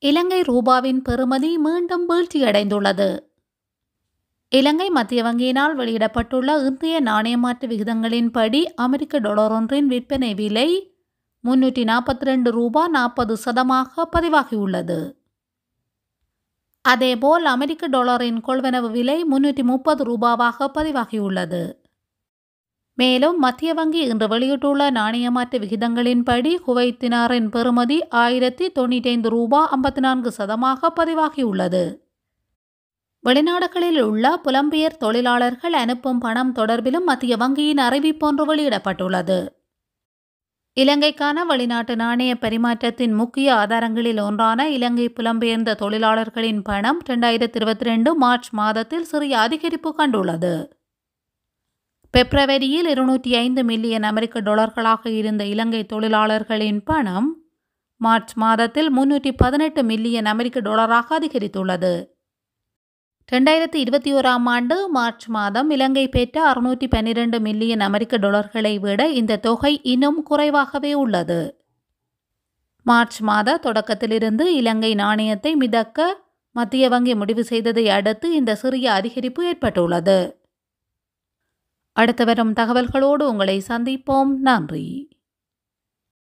இலங்கை ரூபாவின் பெறுமதி மீண்டும் வீழ்ச்சியடைந்துள்ளது இலங்கை மத்திய வங்கியினால் வெளியிடப்பட்டுள்ள இன்றைய நாணய மாற்று விகிதங்களின்படி அமெரிக்க டாலர் ஒன்றின் விற்பனை விலை முன்னூற்றி நாற்பத்தி ரெண்டு ரூபா நாற்பது சதமாக பதிவாகியுள்ளது அதேபோல் அமெரிக்க டாலரின் கொள்வனவு விலை முன்னூற்றி முப்பது ரூபாவாக பதிவாகியுள்ளது மேலும் மத்திய வங்கி இன்று வெளியிட்டுள்ள நாணய மாற்று விகிதங்களின்படி குவைத் தினாரின் பெறுமதி ஆயிரத்தி தொண்ணூற்றி ஐந்து ரூபா ஐம்பத்தி நான்கு சதமாக பதிவாகியுள்ளது வெளிநாடுகளில் உள்ள புலம்பெயர் தொழிலாளர்கள் அனுப்பும் பணம் தொடர்பிலும் மத்திய வங்கியின் அறிவிப்பொன்று வெளியிடப்பட்டுள்ளது இலங்கைக்கான வெளிநாட்டு நாணய பரிமாற்றத்தின் முக்கிய ஆதாரங்களில் ஒன்றான இலங்கை புலம்பெயர்ந்த தொழிலாளர்களின் பணம் இரண்டாயிரத்தி இருபத்தி ரெண்டு மார்ச் மாதத்தில் சிறிய அதிகரிப்பு கண்டுள்ளது பிப்ரவரியில் இருநூற்றி ஐந்து மில்லியன் அமெரிக்க டாலர்களாக இருந்த இலங்கை தொழிலாளர்களின் பணம் மார்ச் மாதத்தில் முன்னூற்றி பதினெட்டு மில்லியன் அமெரிக்க டாலராக அதிகரித்துள்ளது ரெண்டாயிரத்தி இருபத்தி ஓராம் ஆண்டு மார்ச் மாதம் இலங்கை பெற்ற அறுநூற்றி பன்னிரண்டு மில்லியன் அமெரிக்க டாலர்களை விட இந்த தொகை இன்னும் குறைவாகவே உள்ளது மார்ச் மாத தொடக்கத்திலிருந்து இலங்கை நாணயத்தை மிதக்க மத்திய வங்கி முடிவு செய்ததை அடுத்து இந்த சிறிய அதிகரிப்பு ஏற்பட்டுள்ளது அடுத்து வரும் தகவல்களோடு உங்களை சந்திப்போம் நன்றி